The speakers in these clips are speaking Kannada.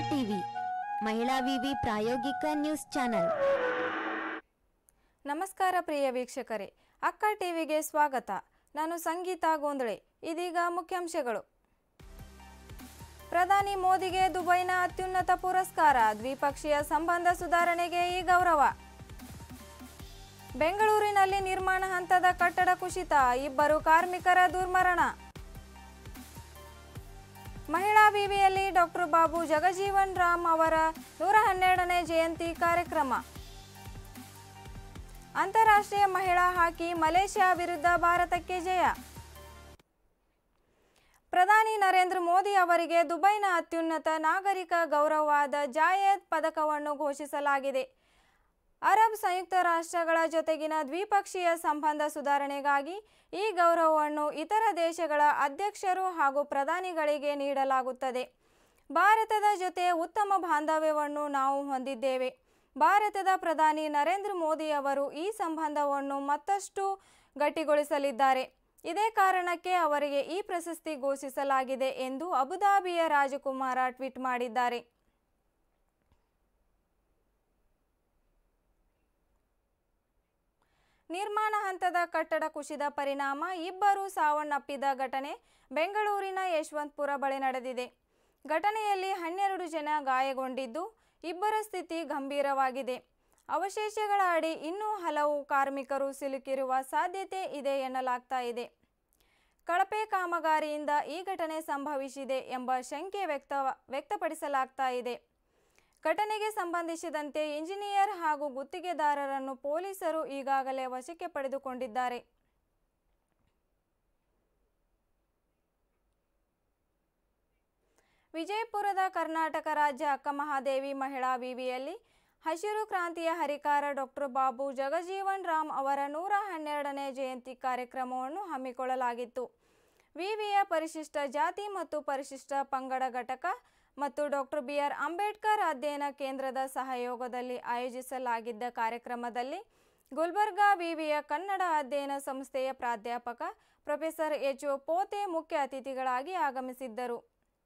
ಟಿವಿ ಮಹಿಳಾ ವಿವಿ ಪ್ರಾಯೋಗಿಕ ನ್ಯೂಸ್ ಚಾನೆಲ್ ನಮಸ್ಕಾರ ಪ್ರಿಯ ವೀಕ್ಷಕರೇ ಅಕ್ಕ ಟಿವಿಗೆ ಸ್ವಾಗತ ನಾನು ಸಂಗೀತಾ ಗೋಂದಳೆ ಇದೀಗ ಮುಖ್ಯಾಂಶಗಳು ಪ್ರಧಾನಿ ಮೋದಿಗೆ ದುಬೈನ ಅತ್ಯುನ್ನತ ಪುರಸ್ಕಾರ ದ್ವಿಪಕ್ಷೀಯ ಸಂಬಂಧ ಸುಧಾರಣೆಗೆ ಈ ಗೌರವ ಬೆಂಗಳೂರಿನಲ್ಲಿ ನಿರ್ಮಾಣ ಹಂತದ ಕಟ್ಟಡ ಕುಸಿತ ಇಬ್ಬರು ಕಾರ್ಮಿಕರ ದುರ್ಮರಣ ಮಹಿಳಾ ವಿವಿಯಲ್ಲಿ ಡಾಕ್ಟರ್ ಬಾಬು ಜಗಜೀವನ್ ರಾಮ್ ಅವರ ನೂರ ಹನ್ನೆರಡನೇ ಜಯಂತಿ ಕಾರ್ಯಕ್ರಮ ಅಂತಾರಾಷ್ಟ್ರೀಯ ಮಹಿಳಾ ಹಾಕಿ ಮಲೇಷ್ಯಾ ವಿರುದ್ಧ ಭಾರತಕ್ಕೆ ಜಯ ಪ್ರಧಾನಿ ನರೇಂದ್ರ ಮೋದಿ ಅವರಿಗೆ ದುಬೈನ ಅತ್ಯುನ್ನತ ನಾಗರಿಕ ಗೌರವವಾದ ಜಾಯದ್ ಪದಕವನ್ನು ಘೋಷಿಸಲಾಗಿದೆ ಅರಬ್ ಸಂಯುಕ್ತ ರಾಷ್ಟ್ರಗಳ ಜೊತೆಗಿನ ದ್ವಿಪಕ್ಷೀಯ ಸಂಬಂಧ ಸುಧಾರಣೆಗಾಗಿ ಈ ಗೌರವವನ್ನು ಇತರ ದೇಶಗಳ ಅಧ್ಯಕ್ಷರು ಹಾಗೂ ಪ್ರಧಾನಿಗಳಿಗೆ ನೀಡಲಾಗುತ್ತದೆ ಭಾರತದ ಜೊತೆ ಉತ್ತಮ ಬಾಂಧವ್ಯವನ್ನು ನಾವು ಹೊಂದಿದ್ದೇವೆ ಭಾರತದ ಪ್ರಧಾನಿ ನರೇಂದ್ರ ಮೋದಿ ಅವರು ಈ ಸಂಬಂಧವನ್ನು ಮತ್ತಷ್ಟು ಗಟ್ಟಿಗೊಳಿಸಲಿದ್ದಾರೆ ಇದೇ ಕಾರಣಕ್ಕೆ ಅವರಿಗೆ ಈ ಪ್ರಶಸ್ತಿ ಘೋಷಿಸಲಾಗಿದೆ ಎಂದು ಅಬುದಾಬಿಯ ರಾಜಕುಮಾರ ಟ್ವೀಟ್ ಮಾಡಿದ್ದಾರೆ ನಿರ್ಮಾಣ ಹಂತದ ಕಟ್ಟಡ ಕುಸಿದ ಪರಿಣಾಮ ಇಬ್ಬರು ಸಾವನ್ನಪ್ಪಿದ ಘಟನೆ ಬೆಂಗಳೂರಿನ ಯಶವಂತಪುರ ಬಳಿ ನಡೆದಿದೆ ಘಟನೆಯಲ್ಲಿ ಹನ್ನೆರಡು ಜನ ಗಾಯಗೊಂಡಿದ್ದು ಇಬ್ಬರ ಸ್ಥಿತಿ ಗಂಭೀರವಾಗಿದೆ ಅವಶೇಷಗಳ ಅಡಿ ಇನ್ನೂ ಹಲವು ಕಾರ್ಮಿಕರು ಸಿಲುಕಿರುವ ಸಾಧ್ಯತೆ ಇದೆ ಎನ್ನಲಾಗ್ತಾ ಇದೆ ಕಳಪೆ ಕಾಮಗಾರಿಯಿಂದ ಈ ಘಟನೆ ಸಂಭವಿಸಿದೆ ಎಂಬ ಶಂಕೆ ವ್ಯಕ್ತ ವ್ಯಕ್ತಪಡಿಸಲಾಗ್ತಾ ಇದೆ ಘಟನೆಗೆ ಸಂಬಂಧಿಸಿದಂತೆ ಇಂಜಿನಿಯರ್ ಹಾಗೂ ಗುತ್ತಿಗೆದಾರರನ್ನು ಪೊಲೀಸರು ಈಗಾಗಲೇ ವಶಕ್ಕೆ ಪಡೆದುಕೊಂಡಿದ್ದಾರೆ ವಿಜಯಪುರದ ಕರ್ನಾಟಕ ರಾಜ್ಯ ಅಕ್ಕಮಹಾದೇವಿ ಮಹಿಳಾ ವಿವಿಯಲ್ಲಿ ಹಸಿರು ಕ್ರಾಂತಿಯ ಹರಿಕಾರ ಡಾಕ್ಟರ್ ಬಾಬು ಜಗಜೀವನ್ ರಾಮ್ ಅವರ ನೂರ ಹನ್ನೆರಡನೇ ಜಯಂತಿ ಕಾರ್ಯಕ್ರಮವನ್ನು ಹಮ್ಮಿಕೊಳ್ಳಲಾಗಿತ್ತು ವಿವಿಯ ಪರಿಶಿಷ್ಟ ಜಾತಿ ಮತ್ತು ಪರಿಶಿಷ್ಟ ಪಂಗಡ ಘಟಕ ಮತ್ತು ಡಾಕ್ಟರ್ ಬಿ ಆರ್ ಅಂಬೇಡ್ಕರ್ ಅಧ್ಯಯನ ಕೇಂದ್ರದ ಸಹಯೋಗದಲ್ಲಿ ಆಯೋಜಿಸಲಾಗಿದ್ದ ಕಾರ್ಯಕ್ರಮದಲ್ಲಿ ಗುಲ್ಬರ್ಗಾ ವಿವಿಯ ಕನ್ನಡ ಅಧ್ಯಯನ ಸಂಸ್ಥೆಯ ಪ್ರಾಧ್ಯಾಪಕ ಪ್ರೊಫೆಸರ್ ಎಚ್ ಒ ಪೋತೆ ಮುಖ್ಯ ಅತಿಥಿಗಳಾಗಿ ಆಗಮಿಸಿದ್ದರು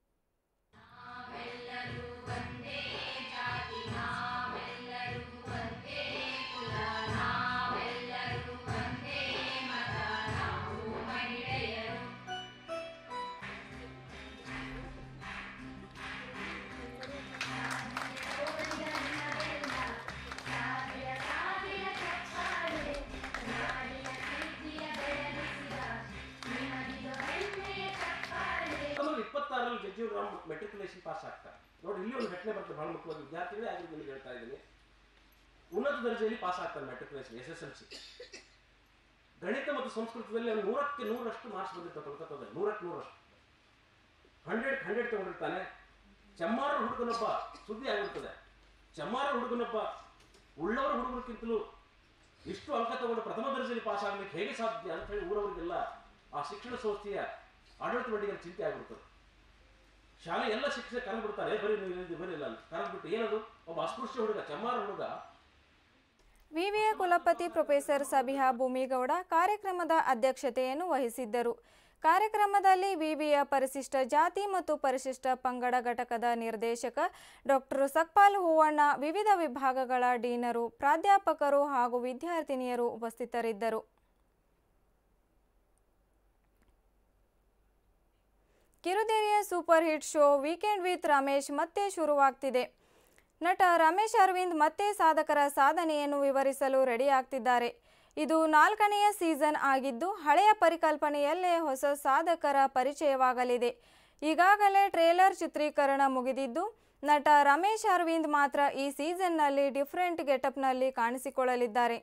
ಹತ್ತೊಂಬತ್ತು ಇಪ್ಪತ್ತಾರರಲ್ಲಿ ಜಗ್ಜೀವ್ ರಾಮ್ ಮೆಟ್ರಿಕುಲೇಷನ್ ಪಾಸ್ ಆಗ್ತಾರೆ ನೋಡಿ ಇಲ್ಲಿ ಒಂದು ಘಟನೆ ಬರ್ತದೆ ಬಹಳ ಮುಖ್ಯವಾಗಿ ವಿದ್ಯಾರ್ಥಿಗಳೇ ಆಗಿ ನಿಮಗೆ ಹೇಳ್ತಾ ಇದ್ದೀನಿ ಉನ್ನತ ದರ್ಜೆಯಲ್ಲಿ ಪಾಸ್ ಆಗ್ತಾರೆ matriculation S S L C ಗಣಿತ ಮತ್ತು ಸಂಸ್ಕೃತದಲ್ಲಿ ಅವ್ನು ನೂರಕ್ಕೆ ನೂರಷ್ಟು ಮಾರ್ಕ್ಸ್ ಬಂದಿರ್ತಾರೆ ಕೋಲ್ಕತ್ತಾದಲ್ಲಿ ನೂರಕ್ಕೆ ನೂರಷ್ಟು ಹಂಡ್ರೆಡ್ ಹಂಡ್ರೆಡ್ ತಗೊಂಡಿರ್ತಾನೆ ಚಮ್ಮಾರ ಹುಡುಗನೊಬ್ಬ ಸುದ್ದಿ ಆಗಿರ್ತದೆ ಚಮ್ಮಾರ ಹುಡುಗನೊಬ್ಬ ಉಳ್ಳವರ ಹುಡುಗರಿಗಿಂತಲೂ ಇಷ್ಟು ಅಂಕ ತಗೊಂಡು ಪ್ರಥಮ ದರ್ಜೆಯಲ್ಲಿ ಪಾಸ್ ಆಗ್ಲಿಕ್ಕೆ ಹೇಗೆ ಸಾಧ್ಯ ಅಂತ ಹೇಳಿ ಊರವರಿಗೆಲ್ಲ ಆ ಶಿಕ್ಷಣ ಸಂಸ್ಥೆಯ ಆಡಳಿತ ಮಂಡಿಗೆ ಚಿಂತೆ ಆಗಿಬಿಡ್ತದೆ ಶಾಲೆ ಎಲ್ಲ ಶಿಕ್ಷಕ ಕರೆದು ಬಿಡ್ತಾರೆ ಬರೀ ನೀವು ಇಲ್ಲಿ ಬರೀಲ್ಲ ಅಂತ ಕರೆದು ಬಿಟ್ಟು ಏನದು ಒಬ್ಬ ಅಸ್ಪೃಶ್ಯ ಹುಡುಗ ಚಮ್ಮಾರ ಹುಡುಗ ವಿವಿಯ ಕುಲಪತಿ ಪ್ರೊಫೆಸರ್ ಸಬಿಹಾ ಭೂಮಿಗೌಡ ಕಾರ್ಯಕ್ರಮದ ಅಧ್ಯಕ್ಷತೆಯನ್ನು ವಹಿಸಿದ್ದರು ಕಾರ್ಯಕ್ರಮದಲ್ಲಿ ವಿವಿಯ ಪರಿಶಿಷ್ಟ ಜಾತಿ ಮತ್ತು ಪರಿಶಿಷ್ಟ ಪಂಗಡ ಘಟಕದ ನಿರ್ದೇಶಕ ಡಾಕ್ಟರ್ ಸಕ್ಪಾಲ್ ಹೂವಣ್ಣ ವಿವಿಧ ವಿಭಾಗಗಳ ಡೀನರು ಪ್ರಾಧ್ಯಾಪಕರು ಹಾಗೂ ವಿದ್ಯಾರ್ಥಿನಿಯರು ಉಪಸ್ಥಿತರಿದ್ದರು ಕಿರುತೆರೆಯ super hit show weekend with Ramesh ಮತ್ತೆ ಶುರುವಾಗ್ತಿದೆ ನಟ ರಮೇಶ್ ಅರವಿಂದ್ ಮತ್ತೆ ಸಾಧಕರ ಸಾಧನೆಯನ್ನು ವಿವರಿಸಲು ರೆಡಿಯಾಗ್ತಿದ್ದಾರೆ ಇದು ನಾಲ್ಕನೆಯ ಸೀಸನ್ ಆಗಿದ್ದು ಹಳೆಯ ಪರಿಕಲ್ಪನೆಯಲ್ಲೇ ಹೊಸ ಸಾಧಕರ ಪರಿಚಯವಾಗಲಿದೆ ಈಗಾಗಲೇ ಟ್ರೇಲರ್ ಚಿತ್ರೀಕರಣ ಮುಗಿದಿದ್ದು ನಟ ರಮೇಶ್ ಅರವಿಂದ್ ಮಾತ್ರ ಈ ಸೀಸನ್ನಲ್ಲಿ ಡಿಫ್ರೆಂಟ್ ಗೆಟಪ್ನಲ್ಲಿ ಕಾಣಿಸಿಕೊಳ್ಳಲಿದ್ದಾರೆ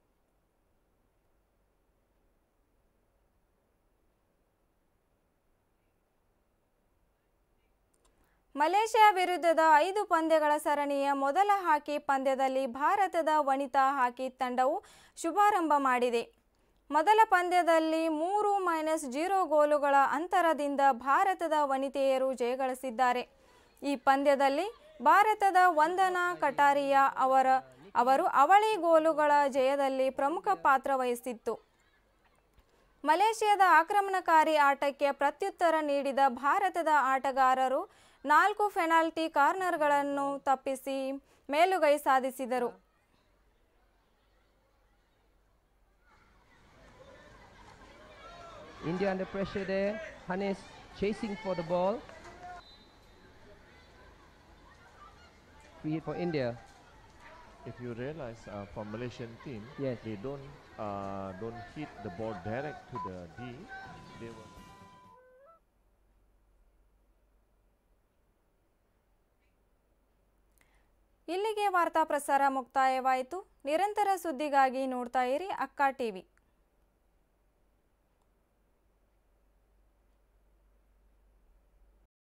ಮಲೇಷ್ಯಾ ವಿರುದ್ಧದ ಐದು ಪಂದ್ಯಗಳ ಸರಣಿಯ ಮೊದಲ ಹಾಕಿ ಪಂದ್ಯದಲ್ಲಿ ಭಾರತದ ವನಿತಾ ಹಾಕಿ ತಂಡವು ಶುಭಾರಂಭ ಮಾಡಿದೆ ಮೊದಲ ಪಂದ್ಯದಲ್ಲಿ ಮೂರು ಮೈನಸ್ ಜೀರೋ ಗೋಲುಗಳ ಅಂತರದಿಂದ ಭಾರತದ ವನಿತೆಯರು ಜಯಗಳಿಸಿದ್ದಾರೆ ಈ ಪಂದ್ಯದಲ್ಲಿ ಭಾರತದ ವಂದನಾ ಕಟಾರಿಯಾ ಅವರ ಅವರು ಅವಳಿ ಗೋಲುಗಳ ಜಯದಲ್ಲಿ ಪ್ರಮುಖ ಪಾತ್ರ ವಹಿಸಿತ್ತು ಮಲೇಷ್ಯಾದ ಆಕ್ರಮಣಕಾರಿ ಆಟಕ್ಕೆ ಪ್ರತ್ಯುತ್ತರ ನೀಡಿದ ಭಾರತದ ಆಟಗಾರರು ನಾಲ್ಕು ಪೆನಾಲ್ಟಿ ಕಾರ್ನರ್ಗಳನ್ನು ತಪ್ಪಿಸಿ ಮೇಲುಗೈ ಸಾಧಿಸಿದರು India under pressure there. Hannes chasing for the ball. Free hit for India. If you realize uh, for Malaysian team, Yes. they don't uh, don't hit the ball direct to the D. They will. ಇಲ್ಲಿಗೆ ವಾರ್ತಾ ಪ್ರಸಾರ ಮುಕ್ತಾಯವಾಯಿತು ನಿರಂತರ ಸುದ್ದಿಗಾಗಿ ನೋಡ್ತಾ ಇರಿ ಅಕ್ಕ ಟಿವಿ